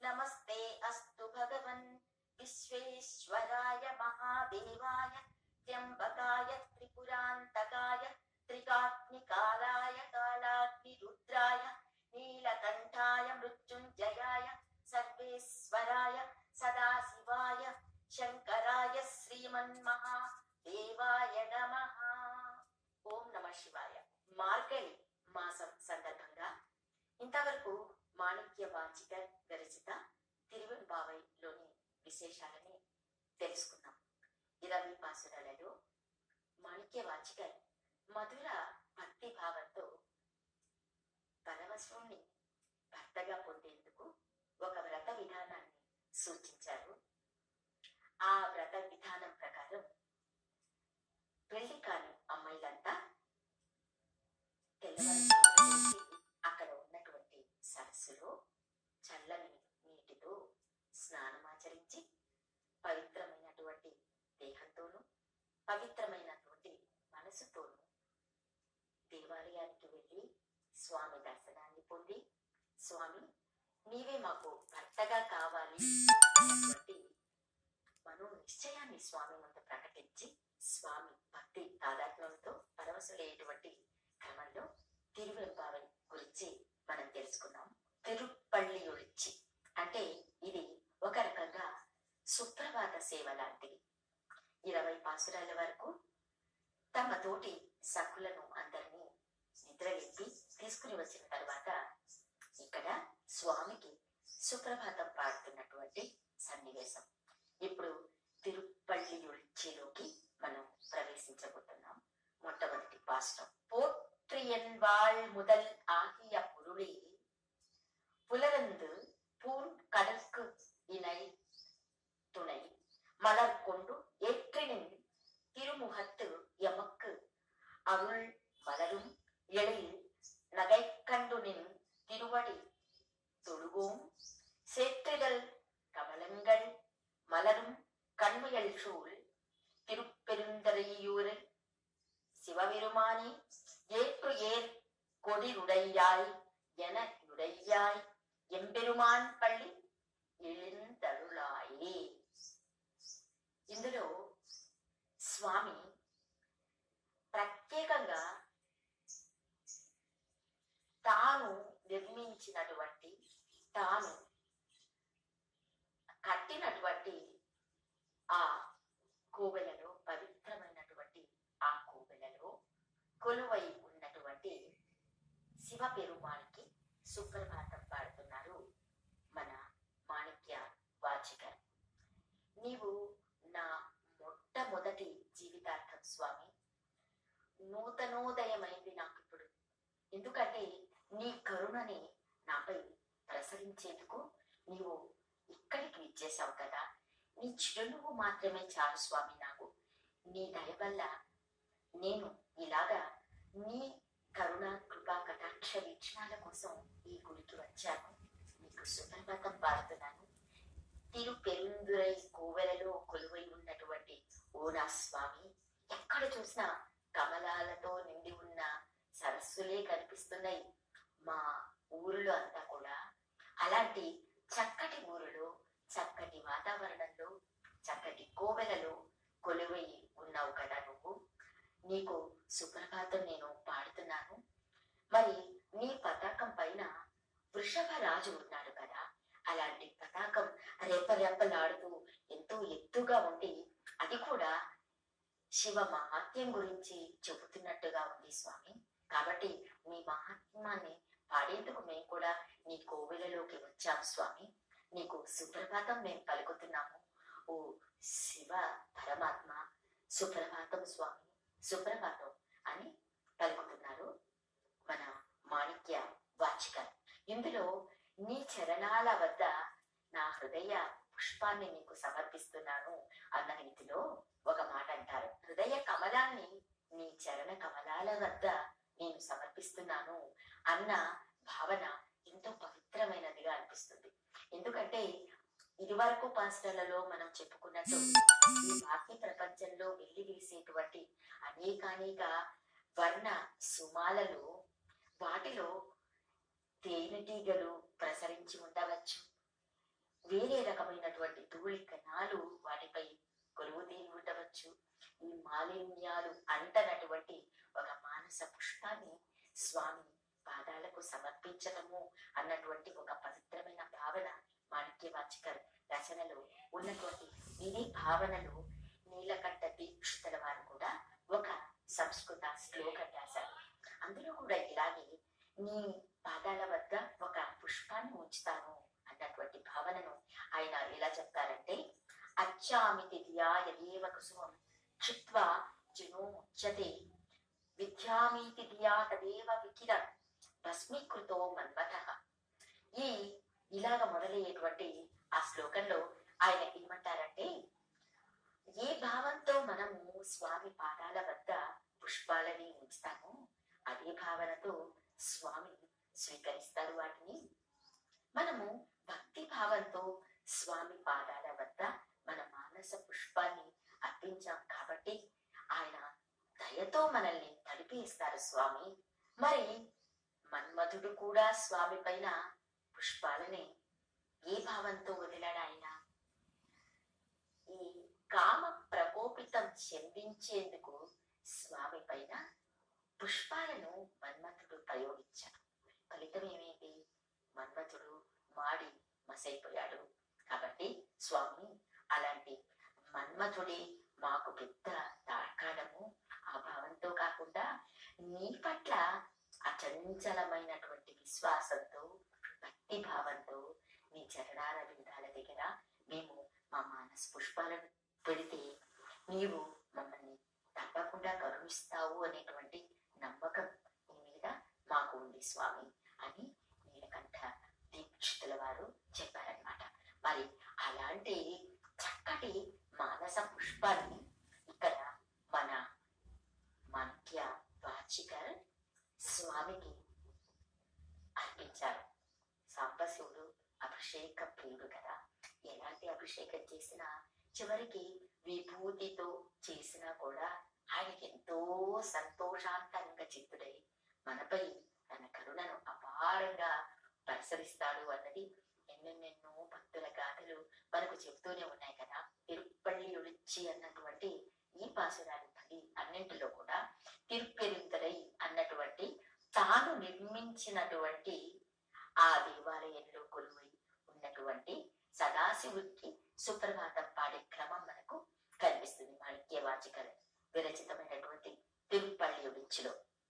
నమస్తే అస్తు భగవన్ విశ్వేశ్వరాయ మహాదేవాయ త్ర్యంబకాయ త్రిపురాంతకాయ త్రికాగ్నికాలాయ కాలాగ్నిరుద్రాయ నీలకంఠాయ మృత్యుంజయాయ సర్వేశ్వరాయ సదాశివాయ శంకరాయ శ్రీమన్మహా దేవాయ నమః ఓం నమ శివాయ మార్గళి మాసం సందర్భంగా ఇంతవరకు మాణిక్య వాచిక విరచిత తిరువెంబావైలోని విశేషాలని తెలుసుకున్నాం ఇరవై పాసురాలలో మాణిక్య వాచిక మధుర భక్తి భావంతో పరమశివుణ్ణి భర్తగా పొందేందుకు ఒక వ్రత విధానాన్ని సూచించారు ఆ వ్రత విధానం ప్రకారం పెళ్లి కాని అమ్మాయిలంతా తెల్లవారుజామున లేచి అక్కడ ఉన్నటువంటి సరస్సులో చల్లని నీటితో స్నానమాచరించి పవిత్రమైనటువంటి దేహంతోనూ పవిత్రమైనటువంటి మనసుతోనూ దేవాలయానికి వెళ్ళి స్వామి దర్శనాన్ని పొంది స్వామి నీవే మాకు భర్తగా కావాలి అన్నటువంటి మనో నిశ్చయాన్ని స్వామి ముందు ప్రకటించి స్వామి భక్తి తాదాత్మ్యంతో పరవశులైనటువంటి క్రమంలో తిరువెంపావని గురించి మనం తెలుసుకున్నాం తిరుపల్లి ఒడిచి అంటే ఇది ఒక రకంగా సుప్రభాత సేవ లాంటిది ఇరవై పాసురాల వరకు తమ తోటి సఖులను అందరినీ నిద్రలేపి తీసుకుని వచ్చిన తర్వాత ఇక్కడ స్వామికి సుప్రభాతం పాడుతున్నటువంటి సన్నివేశం ఇప్పుడు తిరుపల్లి ఒడిచిలోకి మనం ప్రవేశించబోతున్నాం మొట్టమొదటి పాశ్రం போற்றியன் வாழ் முதல் ஆகிய பொருளே புலரந்து பூன் கடற்கு இணை துணை மலர் கொண்டு ஏற்றினின் திருமுகத்து எமக்கு அருள் மலரும் எழில் நகை கண்டுனின் திருவடி தொழுவோம் சேற்றிடல் கமலங்கள் மலரும் கண்மையல் சூழ் திருப்பெருந்தரையூரில் சிவபெருமானே ஏற்று ஏர் கொடிருடையாய் என உடையாய் ఎంబెరుమాన్ పల్లి ఎళిందరులాయే ఇందులో స్వామి ప్రత్యేకంగా తాను నిర్మించినటువంటి తాను కట్టినటువంటి ఆ కోవెలలో పవిత్రమైనటువంటి ఆ కోవెలలో కొలువై ఉన్నటువంటి శివ పెరుమానికి సుప్రభాతం పాడుతున్నారు మన మాణిక్య వాచికర్ నీవు నా మొట్టమొదటి జీవితార్థం స్వామి నూతనోదయమైంది నాకు ఇప్పుడు ఎందుకంటే నీ కరుణని నాపై ప్రసరించేందుకు నీవు ఇక్కడికి ఇచ్చేసావు కదా నీ చిరునవ్వు మాత్రమే చాలు స్వామి నాకు నీ దయ వల్ల నేను ఇలాగా నీ కరుణ కృపా కటాక్ష వీక్షణాల కోసం ఈ గుడికి వచ్చాను మీకు సుప్రభాతం పాడుతున్నాను తిరు పెరుందురై కోవెలలో కొలువై ఉన్నటువంటి ఓ నా స్వామి ఎక్కడ చూసినా కమలాలతో నిండి ఉన్న సరస్సులే కనిపిస్తున్నాయి మా ఊరిలో అంతా కూడా అలాంటి చక్కటి ఊరిలో చక్కటి వాతావరణంలో చక్కటి కోవెలలో కొలువై ఉన్నావు కదా నువ్వు నీకు సుప్రభాతం నేను పాడుతున్నాను మరి నీ పతాకం పైన వృషభ రాజు ఉన్నాడు కదా అలాంటి పతాకం రెప్పరెప్పలాడుతూ ఎంతో ఎత్తుగా ఉండి అది కూడా శివ మహాత్మ్యం గురించి చెబుతున్నట్టుగా ఉంది స్వామి కాబట్టి మీ మహాత్మాన్ని పాడేందుకు మేము కూడా నీ కోవెలలోకి వచ్చాం స్వామి నీకు సుప్రభాతం మేము పలుకుతున్నాము ఓ శివ పరమాత్మ సుప్రభాతం స్వామి సుప్రభాతం అని పలుకుతున్నారు మన మాణిక్య వాచిక ఇందులో నీ చరణాల వద్ద నా హృదయ పుష్పాన్ని నీకు సమర్పిస్తున్నాను అన్న రీతిలో ఒక మాట అంటారు హృదయ కమలాన్ని నీ చరణ కమలాల వద్ద నేను సమర్పిస్తున్నాను అన్న భావన ఎంతో పవిత్రమైనదిగా అనిపిస్తుంది ఎందుకంటే ఇదివరకు పాస్టర్లలో మనం చెప్పుకున్నట్టు ఈ బాహ్య ప్రపంచంలో వెళ్లి వీసేటువంటి అనేకానేక వర్ణ సుమాలలో వాటిలో తేనెటీగలు ప్రసరించి ఉండవచ్చు వేరే రకమైనటువంటి ధూళి కణాలు వాటిపై కొలువు తీరి ఉండవచ్చు ఈ మాలిన్యాలు అంటనటువంటి ఒక మానస పుష్పాన్ని స్వామి పాదాలకు సమర్పించటము అన్నటువంటి ఒక పవిత్రమైన భావన మాణిక్యవాచికర్ రచనలో ఉన్నటువంటి ఇదే భావనలు నీలకంఠ దీక్షితుల వారు కూడా ఒక సంస్కృత శ్లోకం రాశారు అందులో కూడా ఇలాగే నీ పాదాల వద్ద ఒక పుష్పాన్ని ఉంచుతాను అన్నటువంటి భావనను ఆయన ఎలా చెప్తారంటే అచ్చామితి ధియాయదేవ కుసుమం క్షిత్వా జునోచ్యతే విద్యామీతి ధియా తదేవ వికిర భస్మీకృతో మన్మథ ఈ ఇలాగ మొదలయ్యేటువంటి ఆ శ్లోకంలో ఆయన ఏమంటారంటే ఏ భావంతో మనము స్వామి పాదాల వద్ద పుష్పాలని ఉంచుతామో అదే భావనతో స్వామి స్వీకరిస్తారు వాటిని మనము భక్తి భావంతో స్వామి పాదాల వద్ద మన మానస పుష్పాన్ని అర్పించాం కాబట్టి ఆయన దయతో మనల్ని తడిపేస్తారు స్వామి మరి మన్మధుడు కూడా స్వామి పైన పుష్పాలని ఏ భావంతో వదిలాడు ఆయన ఈ కామ ప్రకోపితం చెందించేందుకు స్వామి పైన పుష్పాలను మన్మథుడు ప్రయోగించాడు ఫలితం ఏమైంది మన్మథుడు మాడి మసైపోయాడు కాబట్టి స్వామి అలాంటి మన్మథుడి మాకు పెద్ద తార్కాణము ఆ భావంతో కాకుండా నీ పట్ల అచంచలమైనటువంటి విశ్వాసంతో భక్తి భావంతో నీ చరణాల విధాల దగ్గర మేము మా మానస పుష్పాలను పెడితే నీవు మమ్మల్ని తప్పకుండా గౌరవిస్తావు అనేటువంటి నమ్మకం నీ మీద మాకు ఉంది స్వామి అని నీలకంఠ దీక్షితుల వారు చెప్పారనమాట మరి అలాంటి చక్కటి మానస పుష్పాన్ని ఇక్కడ మన మాణిక్య వాచికర్ స్వామికి అర్పించారు సాంబశివుడు అభిషేక ప్రియుడు కదా ఎలాంటి అభిషేకం చేసినా చివరికి విభూతితో చేసినా కూడా ఆయనకి ఎంతో సంతోషాంతరంగా చిత్తుడై మనపై తన కరుణను అపారంగా ప్రసరిస్తాడు అన్నది ఎన్నెన్నెన్నో భక్తుల గాథలు మనకు చెబుతూనే ఉన్నాయి కదా తిరుపల్లి ఒలిచి అన్నటువంటి ఈ పాసురాలు పది అన్నింటిలో కూడా తిరుపెరుందరై అన్నటువంటి తాను నిర్మించినటువంటి ఆ దేవాలయంలో కొలువై ఉన్నటువంటి సదాశివుడికి సుప్రభాతం పాడే క్రమం మనకు కనిపిస్తుంది మాణిక్య వాచికల విరచితమైనటువంటి తిరుపల్లి ఒలిచిలో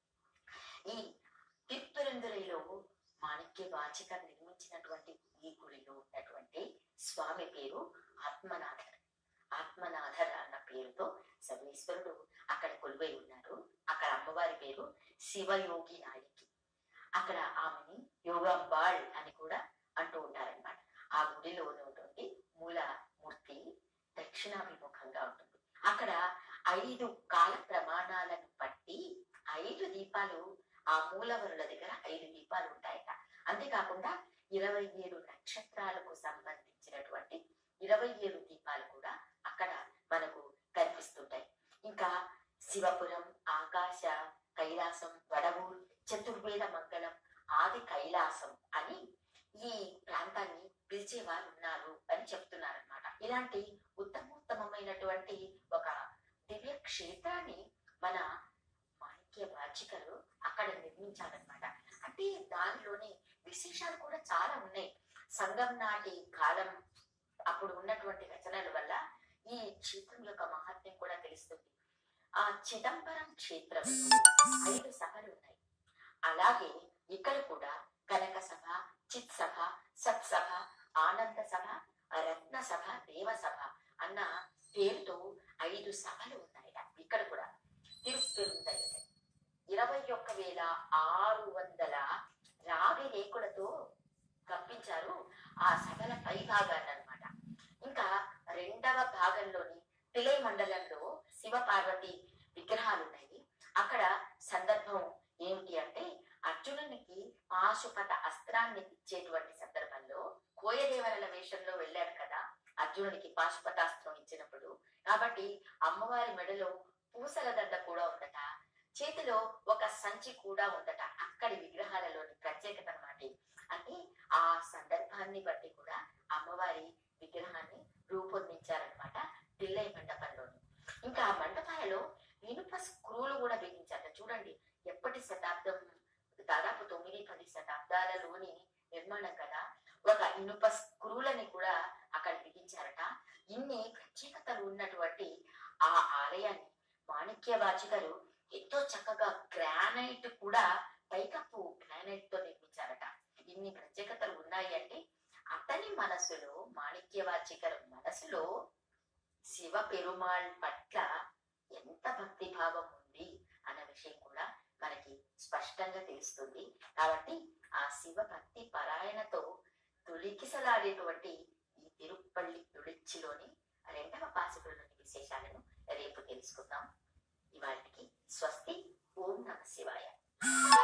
ఈ తిరుపెరుందురైలో మాణిక్య వాచిక నిర్మించినటువంటి ఈ గుడిలో ఉన్నటువంటి స్వామి పేరు ఆత్మనాథర్ ఆత్మనాథర్ అన్న పేరుతో సర్వేశ్వరుడు అక్కడ కొలువై ఉన్నారు అక్కడ అమ్మవారి పేరు శివయోగి నాయకి అక్కడ ఆమెని యోగంబాళ్ అని కూడా అంటూ ఉంటారన్నమాట ఆ గుడిలో ఉన్నటువంటి మూల మూర్తి దక్షిణాభిముఖంగా ఉంటుంది అక్కడ ఐదు కాల ప్రమాణాలను బట్టి ఐదు దీపాలు ఆ మూలవరుల దగ్గర ఐదు దీపాలు ఉంటాయట అంతేకాకుండా ఇరవై ఏడు నక్షత్రాలకు సంబంధించినటువంటి ఇరవై ఏడు దీపాలు కూడా అక్కడ మనకు కనిపిస్తుంటాయి ఇంకా శివపురం ఆకాశ కైలాసం వడవూరు చతుర్వేద మంగళం ఆది కైలాసం అని ఈ ప్రాంతాన్ని పిలిచేవారు ఉన్నారు అని చెప్తున్నారన్నమాట ఇలాంటి ఉత్తమోత్తమమైనటువంటి ఒక దివ్య క్షేత్రాన్ని మన మాణిక్య వాచికలు అక్కడ నిర్మించారనమాట అంటే దానిలోని విశేషాలు కూడా చాలా ఉన్నాయి సంగం నాటి కాలం అప్పుడు ఉన్నటువంటి రచనల వల్ల ఈ క్షేత్రం యొక్క మహత్యం కూడా తెలుస్తుంది ఆ చిదంబరం క్షేత్రంలో ఐదు సభలు ఉన్నాయి అలాగే ఇక్కడ కూడా కనక సభ చిత్ సభ సత్సభ ఆనంద సభ రత్న సభ దేవ సభ అన్న పేరుతో ఐదు సభలు ఉన్నాయి ఇక్కడ కూడా తిరుపెరుందై ఇరవై ఒక్క వేల ఆరు వందల రాగి రేకులతో కప్పించారు ఆ సభల పై భాగాన్ని అనమాట ఇంకా రెండవ భాగంలోని తిలై మండలంలో శివ పార్వతి విగ్రహాలు ఉన్నాయి అక్కడ సందర్భం ఏమిటి అంటే అర్జునునికి పాశుపత అస్త్రాన్ని ఇచ్చేటువంటి సందర్భంలో కోయదేవరల వేషంలో వెళ్ళాడు కదా అర్జునునికి పాశుపతాస్త్రం ఇచ్చినప్పుడు కాబట్టి అమ్మవారి మెడలో పూసల దండ కూడా ఉందట చేతిలో ఒక సంచి కూడా ఉందట అక్కడి విగ్రహాలలోని ప్రత్యేకత అన్నమాట అంటే ఆ సందర్భాన్ని బట్టి కూడా అమ్మవారి విగ్రహాన్ని రూపొందించారనమాట పిల్లై మండపంలోని ఇంకా ఆ మండపాలలో ఇనుప స్క్రూలు కూడా బిగించారట చూడండి ఎప్పటి శతాబ్దం దాదాపు తొమ్మిది పది శతాబ్దాలలోని నిర్మాణం కదా ఒక ఇనుప స్క్రూలని కూడా అక్కడ బిగించారట ఇన్ని ప్రత్యేకతలు ఉన్నటువంటి ఆ ఆలయాన్ని మాణిక్య వాచికరు ఎంతో చక్కగా గ్రానైట్ కూడా పైకప్పు గ్రానైట్ తో నిర్మించారట ఇన్ని ప్రత్యేకతలు ఉన్నాయి అంటే అతని మనసులో మాణిక్య వాచికరు మనసులో శివ పెరుమాళ్ పట్ల ఎంత భక్తి భావం ఉంది అన్న విషయం కూడా మనకి స్పష్టంగా తెలుస్తుంది కాబట్టి ఆ శివ భక్తి పరాయణతో తొలికిసలాడేటువంటి ఈ తిరుపల్లి తుడిచ్చిలోని రెండవ పాసుకులోని విశేషాలను రేపు తెలుసుకుందాం ఇవాటికి స్వస్తి ఓం నమ శివాయ